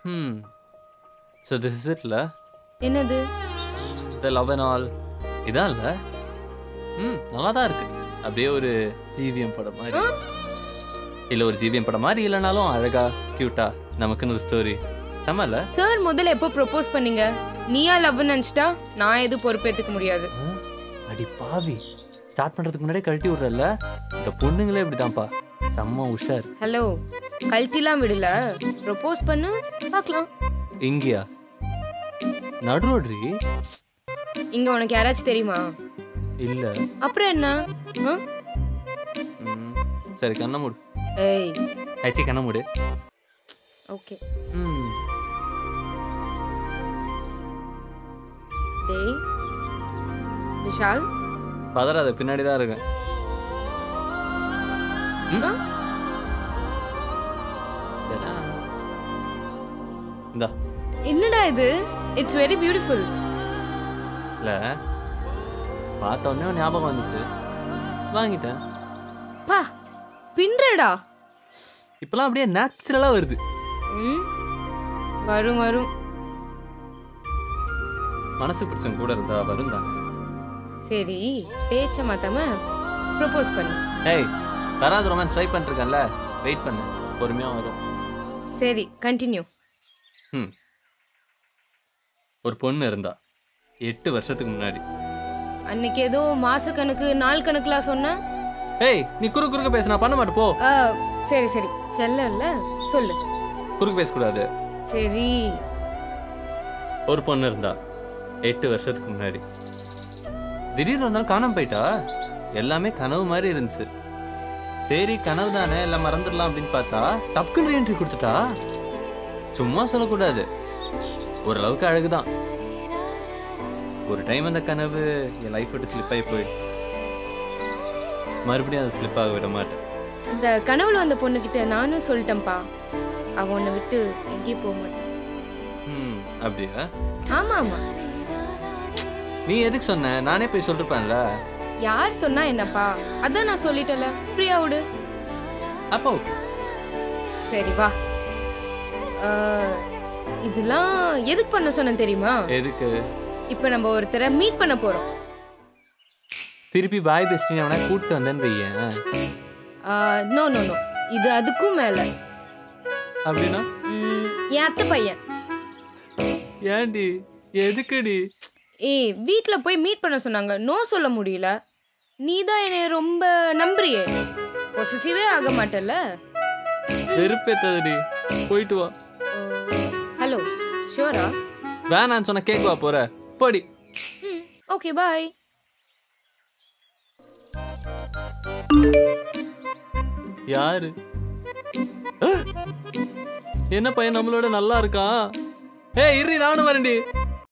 ம் so this is இட்ல என்னது the love and all இதான் இல்லை ம் நல்லா தான் இருக்கு அப்படியே ஒரு ஜிவிஎம் படம் மாதிரி இல்லை ஒரு ஜிவிஎம் படம் மாதிரி இல்லைனாலும் அழகா க்யூட்டா நமக்குன்னு ஒரு ஸ்டோரி செம்மல்ல சார் முதல்ல எப்போ ப்ரொபோஸ் பண்ணீங்க நீயா லவ் நினச்சிட்டா நான் எதுவும் பொறுப்பேற்றுக்க முடியாது அடி பாவி ஸ்டார்ட் பண்ணுறதுக்கு முன்னாடியே கழட்டி விட்றல இந்த பொண்ணுங்களே இப்படிதான்ப்பா செம்ம உஷார் ஹலோ கழட்டிலாம் விடல ப்ரொபோஸ் பண்ணு பார்க்கலாம் இங்கேயா நடுரோட்ரி இங்க உனக்கு யாராச்சும் தெரியுமா இல்லை அப்புறம் என்ன ஆ? ம் சரி கண்ணை மூடு ஏய் ஆச்சு கண்ணை மூடு ஓகே ம் டேய் விஷால் பதறாத பின்னாடி தான் இருக்கேன் ம்? ஆ? ஏடா. இந்தா என்னடா இது இட்ஸ் வெரி பியூட்டிஃபுல் இல்ல பார்த்த உடனே ஒரு ஞாபகம் வந்துச்சு வாங்கிட்டேன் பா பின்றடா இப்பெல்லாம் அப்படியே நேச்சுரலா வருது ம் வரும் வரும் மனசு பிடிச்சவங்க கூட இருந்தா வரும் தானே சரி பேச்ச மாத்தாம ப்ரொபோஸ் பண்ணு ஏய் வராது ரொமான்ஸ் ட்ரை பண்ணிருக்கேன்ல வெயிட் பண்ணு பொறுமையா வரும் சரி கண்டினியூ ம் ஒரு பொண்ணு இருந்தா எட்டு வருஷத்துக்கு முன்னாடி அன்னைக்கு ஏதோ மாச கணக்கு நாள் கணக்குலாம் சொன்ன ஏய் நீ குறுக்கு குறுக்க பேச நான் பண்ண மாட்டேன் போ ஆ, சரி சரி செல்லல சொல்லு குறுக்கு பேசக்கூடாது சரி ஒரு பொண்ணு இருந்தா எட்டு வருஷத்துக்கு முன்னாடி திடீர்னு ஒரு நாள் காணாம போயிட்டா எல்லாமே கனவு மாதிரி இருந்துச்சு சரி கனவு தானே எல்லாம் மறந்துடலாம் அப்படின்னு பார்த்தா டப்புக்குன்னு ரீஎன்ட்ரி கொடுத்துட்டா சும்மா சொல்லக்கூடாது ஓரளவுக்கு அழகுதான் ஒரு டைம் அந்த கனவு என் லைஃப் விட்டு ஸ்லிப் ஆகி போயிடுச்சு மறுபடியும் அதை ஸ்லிப் ஆக விட மாட்டேன் இந்த கனவுல வந்த பொண்ணுகிட்ட நானும் சொல்லிட்டேன்ப்பா அவ உன்னை விட்டு எங்கேயும் போக மாட்டான் ம் அப்படியா ஆமா ஆமா நீ எதுக்கு சொன்ன நானே போய் சொல்லிருப்பேன்ல யார் சொன்னா என்னப்பா அதான் நான் சொல்லிட்டேன்ல ஃப்ரீயா விடு அப்போ ஓகே சரி வா ஆ, இதெல்லாம் எதுக்கு பண்ண சொன்னேன் தெரியுமா எதுக்கு இப்போ நம்ம ஒருத்தரை மீட் பண்ண போறோம் திருப்பி பாய் பெஸ்டினி அவனை கூப்பிட்டு வந்தேன்னு வையேன் நோ நோ நோ இது அதுக்கும் மேல அப்படின்னா ம், என் அத்தை பையன் ஏன்டி எதுக்குடி ஏய் வீட்ல போய் மீட் பண்ண சொன்னாங்க நோ சொல்ல முடியல நீ தான் என்னை ரொம்ப நம்புறியே பொசசிவே ஆக மாட்டல்ல வெறுப்பேத்ததுடி போயிட்டு வா ஹலோ ஷோரா வேணான்னு சொன்ன கேக் வா போற போடி ம் ஓகே பாய் யாரு அஹ்! என்ன பையன் நம்மளோட நல்லா இருக்கான் ஏய் இரு நானும் வரேன்டி